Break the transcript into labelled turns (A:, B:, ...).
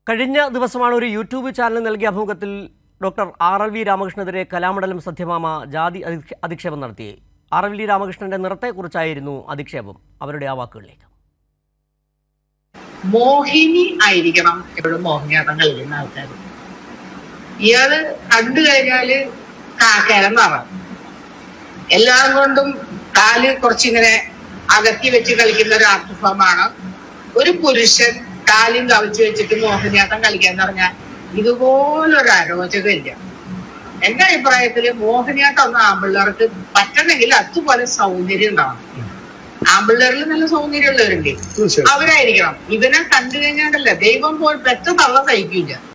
A: കഴിഞ്ഞ ദിവസമാണ് ഒരു യൂട്യൂബ് ചാനൽ നൽകിയ അഭിമുഖത്തിൽ ഡോക്ടർ ആർ എൽ വി രാമകൃഷ്ണനെതിരെ കലാമണ്ഡലം സത്യഭാമ ജാതി അധിക്ഷ- അധിക്ഷേപം നടത്തി ആർ എൽ വി രാമകൃഷ്ണന്റെ നിറത്തെക്കുറിച്ചായിരുന്നു അധിക്ഷേപം അവരുടെ ആ വാക്കുകളിലേക്ക്
B: മോഹിനി ആയിരിക്കണം എപ്പോഴും മോഹിനിയാട്ടം കളിക്കുന്ന ആൾക്കാർ ഇയാള് കണ്ടു കഴിഞ്ഞാല് കാക്കേരം നിറം എല്ലാം കൊണ്ടും കാല് കുറച്ചിങ്ങനെ അകത്തി വെച്ച് കളിക്കുന്ന ഒരു ആർട്ട് ഫോമാണ് ഒരു പുരുഷൻ കാലും കവച്ച് വെച്ചിട്ട് മോഹിനിയാട്ടം കളിക്കാന്ന് പറഞ്ഞാൽ ഇതുപോലൊരു അരോചകമില്ല എന്റെ അഭിപ്രായത്തില് മോഹിനിയാട്ടം ഒന്നും ആമ്പിള്ളേർക്ക് പറ്റണമെങ്കിൽ അതുപോലെ സൗന്ദര്യം ഉണ്ടാവണം ആമ്പിള്ളേരിൽ നല്ല സൗന്ദര്യമുള്ളവരുണ്ട്
C: തീർച്ചയായും
B: അവരായിരിക്കണം ഇവനെ കണ്ടു കഴിഞ്ഞാണ്ടല്ല ദൈവം പോൽ പെറ്റ തള്ള സഹിക്കില്ല